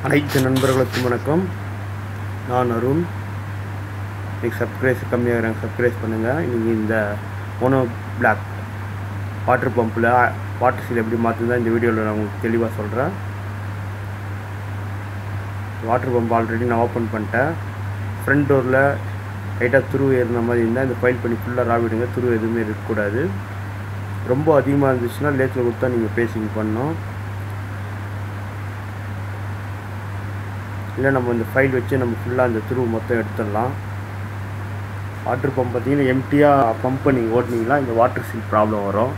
அனைத்து நண்பர்களுக்கும் வணக்கம் நான் அருண் இன்னைக்கு சப்ஸ்கிரைஸ் கம்மியாகிறாங்க சப்ஸ்கிரைஸ் பண்ணுங்கள் இன்றைக்கி இந்த மோனோ பிளாக் வாட்டர் பம்பில் வாட்டர் சீல் எப்படி மாற்றுதான் இந்த வீடியோவில் நான் உங்களுக்கு தெளிவாக சொல்கிறேன் வாட்டர் பம்ப் ஆல்ரெடி நான் ஓப்பன் பண்ணிட்டேன் ஃப்ரண்ட் டோரில் லைட்டாக துருவு ஏறின மாதிரி இருந்தால் இந்த ஃபைல் பண்ணி ஃபுல்லாக ராவிடுங்க துருவு எதுவுமே இருக்கக்கூடாது ரொம்ப அதிகமாக இருந்துச்சுன்னா லேத்தில் கொடுத்தா நீங்கள் பேசிங் பண்ணணும் இல்லை நம்ம இந்த ஃபைல் வச்சு நம்ம ஃபுல்லாக அந்த துருவு மொத்தம் எடுத்துடலாம் வாட்டர் பம்ப் பார்த்தீங்கன்னா எம்டியாக பம்பை நீங்கள் ஓட்டினீங்களா இந்த வாட்டர் சீல் ப்ராப்ளம் வரும்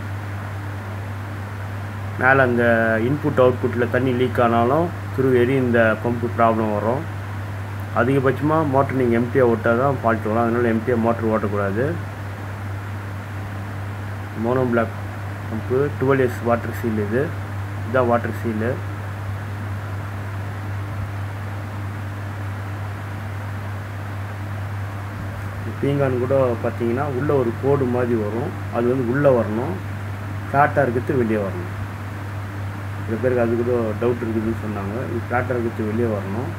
மேலே அந்த இன்புட் அவுட்புட்டில் தண்ணி லீக் ஆனாலும் துரு ஏறி இந்த பம்பு ப்ராப்ளம் வரும் அதிகபட்சமாக மோட்டர் நீங்கள் எம்டியாக ஓட்டால் தான் ஃபால்ட் வரும் அதனால் எம்டியாக மோட்டர் ஓட்டக்கூடாது mono block pump twelve years water seal இது இதுதான் வாட்டர் சீலு பீங்கான் கூட பார்த்தீங்கன்னா உள்ளே ஒரு கோடு மாதிரி வரும் அது வந்து உள்ளே வரணும் ஃப்ளாட்டாக இருக்கிறது வெளியே வரணும் சில பேருக்கு அது கூட டவுட் இருக்குதுன்னு சொன்னாங்க இது ஃப்ளாட்டாக இருக்கிறது வெளியே வரணும்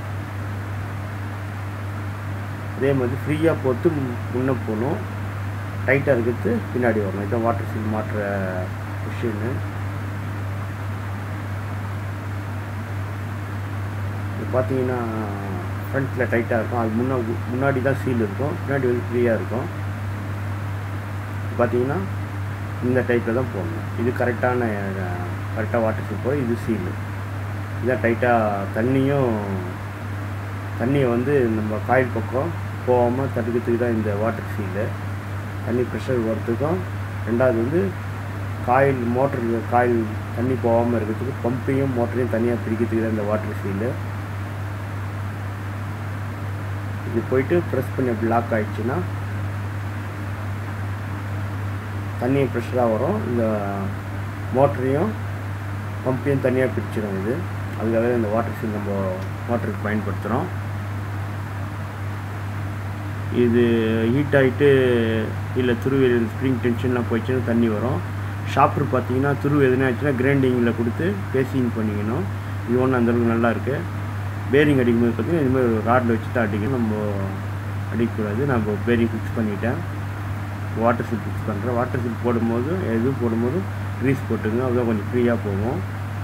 அதே மாதிரி ஃப்ரீயாக போட்டு முன்னே போகணும் டைட்டாக இருக்கிறது பின்னாடி வரணும் இதுதான் வாட்டர் சீல் மாட்டுற மிஷின்னு இது பார்த்தீங்கன்னா ஃப்ரண்ட்டில் டைட்டாக இருக்கும் அது முன்னா முன்னாடி தான் சீல் இருக்கும் பின்னாடி வந்து ஃப்ரீயாக இருக்கும் பார்த்தீங்கன்னா இந்த டைப்பில் தான் போடணும் இது கரெக்டான கரெக்டாக வாட்டர் சீல் போய் இது சீலு இதான் டைட்டாக தண்ணியும் தண்ணியை வந்து நம்ம காயில் பக்கம் போகாமல் தடுக்கிறதுக்கு தான் இந்த வாட்டர் சீலு தண்ணி ப்ரெஷர் வரத்துக்கும் ரெண்டாவது வந்து காயில் மோட்டர் காயில் தண்ணி போகாமல் இருக்கிறதுக்கு பம்பையும் மோட்டரையும் தனியாக பிரிக்கிறதுக்கு தான் இந்த வாட்டர் சீலு இது போயிட்டு ப்ரெஸ் பண்ணி அப்படி லாக் ஆகிடுச்சுன்னா தண்ணி ப்ரெஷராக வரும் இந்த மோட்டரையும் பம்பையும் தனியாக பிரிச்சிடும் இது அதுக்காக இந்த வாட்டர் சீல் நம்ம மோட்டருக்கு பயன்படுத்துகிறோம் இது ஹீட் ஆகிட்டு இல்லை துருவு ஸ்ப்ரிங் டென்ஷன்லாம் போயிடுச்சுன்னா தண்ணி வரும் ஷாப்பர் பார்த்தீங்கன்னா துருவு எதுனா ஆச்சுன்னா கிரைண்டிங்கில் கொடுத்து பேசிங் பண்ணிக்கணும் இது ஒன்றும் அந்தளவுக்கு நல்லா இருக்குது பேரிங் அடிக்கும்போது பார்த்தீங்கன்னா இதுமாதிரி ஒரு ராடில் வச்சு தான் அடிக்கணும் நம்ம அடிக்கக்கூடாது நம்ம பேரிங் ஃபிக்ஸ் பண்ணிட்டேன் வாட்டர் சீல் ஃபிக்ஸ் பண்ணுறேன் வாட்டர் சீல் போடும்போது எதுவும் போடும்போது க்ரீஸ் போட்டுங்க அதுதான் கொஞ்சம் ஃப்ரீயாக போகும்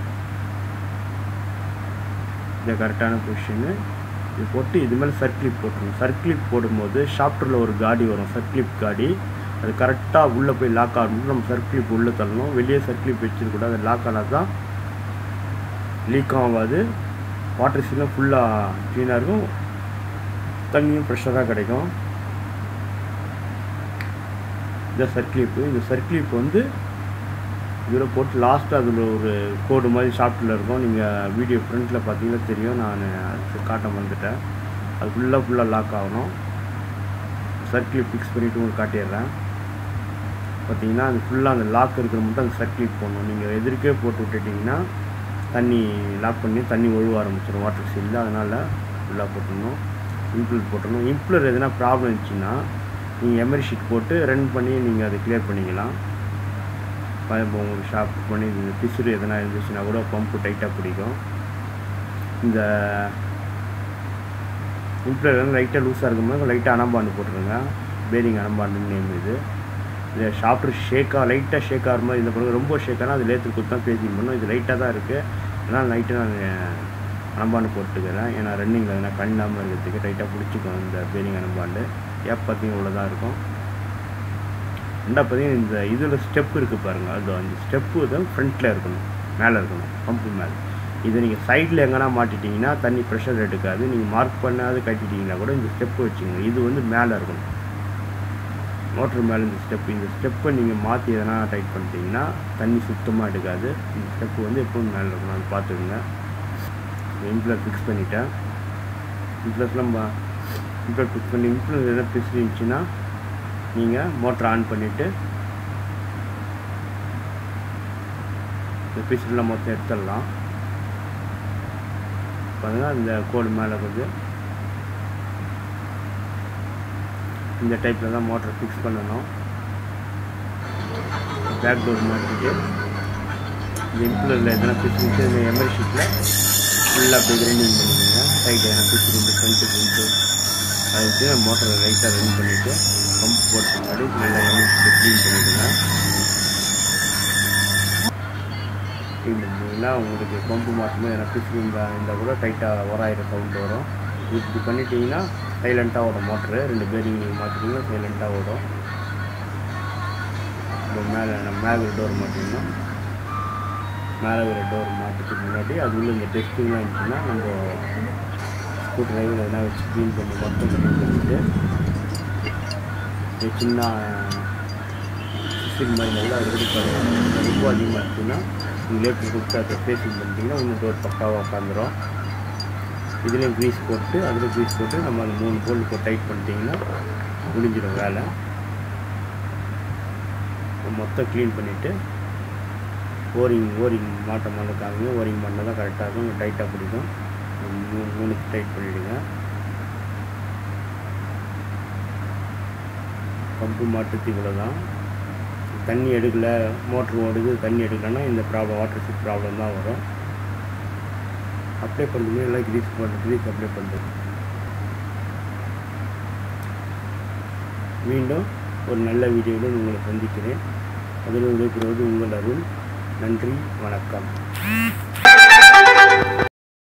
இது கரெக்டான பொசிஷனு இது போட்டு இது மேலே சர்க்ளிப் போட்டுருங்க சர்க்ளிப் போடும்போது ஷாப்டரில் ஒரு காடி வரும் சர்க்ளிப் காடி அது கரெக்டாக உள்ளே போய் லாக் ஆகணும் நம்ம சர்க்ளிப் உள்ளே தள்ளணும் வெளியே சர்க்ளிப் வச்சிருக்கூடாது அது லாக் ஆனால் தான் லீக்கும் ஆகாது வாட்டர் சீலும் ஃபுல்லாக க்ளீனாக இருக்கும் தண்ணியும் ப்ரெஷராக கிடைக்கும் இந்த சர்க்ளிப்பு இந்த சர்க்ளிப் வந்து இதில் போட்டு லாஸ்ட்டு அதில் ஒரு கோடு மாதிரி ஷாப்ட்டில் இருக்கும் நீங்கள் வீடியோ ஃப்ரண்ட்டில் பார்த்தீங்கன்னா தெரியும் நான் காட்ட வந்துட்டேன் அது ஃபுல்லாக ஃபுல்லாக லாக் ஆகணும் சர்க்ளிப் ஃபிக்ஸ் பண்ணிவிட்டு உங்களுக்கு காட்டிடுறேன் பார்த்தீங்கன்னா அது ஃபுல்லாக அந்த லாக் இருக்கிற மட்டும் அந்த சர்க்ளிப் போடணும் நீங்கள் எதிர்க்கே போட்டு விட்டுட்டிங்கன்னா தண்ணி லாக் பண்ணி தண்ணி ஒழுவ ஆரம்பிச்சிடும் வாட்டர் சீலில் அதனால் ஃபுல்லாக போட்டுடணும் இம்ப்ளர் போட்டணும் இம்ப்ளர் எதனா ப்ராப்ளம் இருந்துச்சுன்னா நீங்கள் எமரி ஷீட் போட்டு ரன் பண்ணி நீங்கள் அதை கிளியர் பண்ணிக்கலாம் இப்போ உங்களுக்கு ஷாப் பண்ணி இந்த பிசுறு எதனா இருந்துச்சுன்னா கூட பம்பு டைட்டாக பிடிக்கும் இந்த இம்ப்ளர் வந்து லைட்டாக லூஸாக இருக்கும்போது லைட்டாக அனம்பாண்டு போட்டுருங்க பேரிங் அனம்பாண்டுன்னு நேம் இது இது ஷாப்டர் ஷேக்காக லைட்டாக ஷேக் ஆகிற மாதிரி இந்த பொருள் ரொம்ப ஷேக்கானா அது லேத்து கொடுத்து தான் பேசிங் பண்ணும் இது லைட்டாக தான் இருக்குது அதனால் நைட்டு நான் அனம்பாண்டு போட்டுக்கிறேன் ஏன்னா ரன்னிங்கில் எதனா கண்ணாமல் இருக்கிறதுக்கு டைட்டாக பிடிச்சிக்கும் இந்த பேரிங் அனம்பாண்டு ஏப் பார்த்தீங்கன்னா இவ்வளோ தான் இருக்கும் ரெண்டாவது பார்த்தீங்கன்னா இந்த இதில் ஸ்டெப்பு இருக்குது பாருங்கள் அது அந்த ஸ்டெப்பு தான் ஃப்ரண்ட்டில் இருக்கணும் மேலே இருக்கணும் பம்பு மேலே இதை நீங்கள் சைடில் எங்கன்னா மாட்டிட்டிங்கன்னா தண்ணி ப்ரெஷர் எடுக்காது நீங்கள் மார்க் பண்ணாது கட்டிட்டீங்கன்னா கூட இந்த ஸ்டெப்பு வச்சுக்கோங்க இது வந்து மேலே இருக்கணும் மோட்ரு மேலே இந்த ஸ்டெப்பு இந்த ஸ்டெப்பை நீங்கள் மாற்றி எதனா டைட் பண்ணிட்டீங்கன்னா தண்ணி சுத்தமாக எடுக்காது இந்த ஸ்டெப்பு வந்து எப்பவும் மேலே இருக்கணும் அது பார்த்துக்குங்க இம்ப்ளர் ஃபிக்ஸ் பண்ணிட்டேன் இம்ப்ளர்ஸ்லாம் இம்ப்ளர் ஃபிக்ஸ் பண்ணி இம்ப்ளர் எதனா பிசு இருந்துச்சுன்னா நீங்கள் மோட்டர் ஆன் பண்ணிவிட்டு இந்த பீஸ்லாம் மொத்தம் எடுத்துடலாம் பாருங்கள் இந்த கோடு மேலே கொஞ்சம் இந்த டைப்பில் தான் மோட்டர் ஃபிக்ஸ் பண்ணணும் பேக் டோர் மாட்டிட்டு இந்த இம்ப்ளரில் எதனா பிரிச்சு இந்த எமரி ஷீட்டில் ஃபுல்லாக அப்படியே கிரைண்டிங் பண்ணிக்கோங்க சைடு எனக்கு திரும்பி ஃப்ரண்ட்டு ஃப்ரண்ட்டு அதை வச்சு மோட்டரை லைட்டாக ரன் பண்ணிவிட்டு பம்ப் போட்டு முன்னாடி நல்லா எண்ணெய் க்ளீன் பண்ணிவிடுங்க க்ளீன் பண்ணிங்கன்னா உங்களுக்கு பம்பு மாட்டும்போது எனக்கு பிசுறு இருந்தால் கூட டைட்டாக ஒராயிர சவுண்ட் வரும் இப்படி பண்ணிட்டீங்கன்னா சைலண்ட்டாக ஓடும் மோட்ரு ரெண்டு பேரிங் மாற்றிட்டீங்கன்னா சைலண்ட்டாக ஓடும் இப்போ மேலே நம்ம மேலே டோர் மாட்டிங்கன்னா மேலே ஒரு டோர் மாட்டுறதுக்கு முன்னாடி அது உள்ள இந்த டெஸ்டிங்லாம் இருந்துச்சுன்னா நம்ம ஸ்க்ரூ டிரைவர் எதனா வச்சு க்ளீன் பண்ணி மொத்தம் க்ளீன் பண்ணிவிட்டு இது சின்ன சிஸ்டிக் மாதிரி நல்லா ரெடி பண்ணுவோம் ரொம்ப அதிகமாக இருக்குன்னா நீங்கள் லேட்டர் கொடுத்து அதை ஃபேஸிங் பண்ணிட்டீங்கன்னா இன்னும் டோர் பக்காவாக உட்காந்துரும் இதுலேயும் க்ரீஸ் போட்டு அதில் க்ரீஸ் போட்டு நம்ம அந்த மூணு போல்ட் போட்டு டைட் பண்ணிட்டீங்கன்னா முடிஞ்சிடும் வேலை மொத்தம் க்ளீன் பண்ணிவிட்டு ஓரிங் ஓரிங் மாட்ட மாட்டக்காங்க ஓரிங் பண்ணால் தான் கரெக்டாக இருக்கும் டைட்டாக பிடிக்கும் மூணு மூணுக்கு டைட் பண்ணிவிடுங்க பம்பு மாட்டுக்கு இவ்வளோ தான் தண்ணி எடுக்கலை மோட்ரு ஓடுது தண்ணி எடுக்கலைன்னா இந்த ப்ராப்ளம் வாட்டர் ஃபிட் ப்ராப்ளம் தான் வரும் அப்ளை பண்ணுறது எல்லாம் க்ரீஸ் பண்ண க்ரீஸ் அப்ளை பண்ணுறது மீண்டும் ஒரு நல்ல வீடியோவில் உங்களை சந்திக்கிறேன் அதில் விடைபெறுவது உங்கள் அருள் நன்றி வணக்கம்